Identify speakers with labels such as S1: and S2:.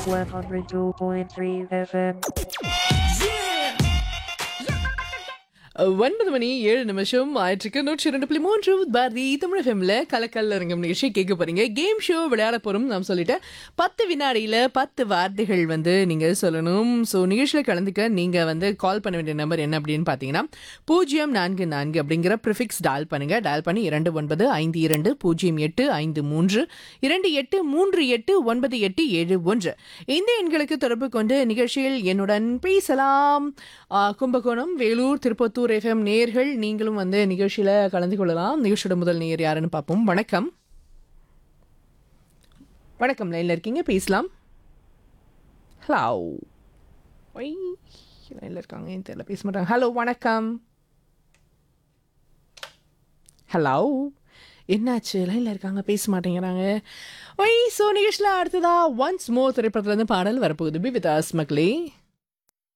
S1: 102.3 FM.
S2: ஒன்பது மணி ஏழு நிமிஷம் ஆயிற்றுக்கு நூற்றி இரண்டு புள்ளி மூன்று பாரதி தமிழ் ஃபெம்ல கலக்கல் அரங்கம் நிகழ்ச்சி கேட்க போறீங்க கேம் ஷோ விளையாட போறோம் நான் சொல்லிட்டேன் பத்து வினாடியில பத்து வார்த்தைகள் வந்து நீங்க சொல்லணும் ஸோ நிகழ்ச்சியில கலந்துக்க நீங்க வந்து கால் பண்ண வேண்டிய நம்பர் என்ன அப்படின்னு பாத்தீங்கன்னா பூஜ்ஜியம் நான்கு நான்கு அப்படிங்கிற ப்ரிஃபிக்ஸ் டால் பண்ணுங்க டால் பண்ணி இரண்டு ஒன்பது ஐந்து இரண்டு பூஜ்ஜியம் எட்டு ஐந்து மூன்று இரண்டு எட்டு மூன்று எட்டு ஒன்பது எட்டு ஏழு ஒன்று இந்த எண்களுக்கு தொடர்பு கொண்டு நிகழ்ச்சியில் என்னுடன் பேசலாம் ஆ, கும்பகோணம் வேலூர் திருப்பத்தூர் எஃப்எம் நேர்கள் நீங்களும் வந்து நிகழ்ச்சியில கலந்து கொள்ளலாம் நிகழ்ச்சியோட முதல் நேயர் யாருன்னு பார்ப்போம் வணக்கம் வணக்கம் லைன்ல இருக்கீங்க பேசலாம் ஹலோ ஒய் லைன்ல இருக்காங்க ஏன் தெரியல பேச மாட்டாங்க ஹலோ வணக்கம் ஹலோ என்னாச்சு லைனில் இருக்காங்க பேச மாட்டேங்கிறாங்க ஒய் ஸோ நிகழ்ச்சியில் அடுத்ததா ஒன்ஸ் மோர் திரைப்படத்துலேருந்து பாடல் வரப்போகுது பி வித் அஸ் மக்களே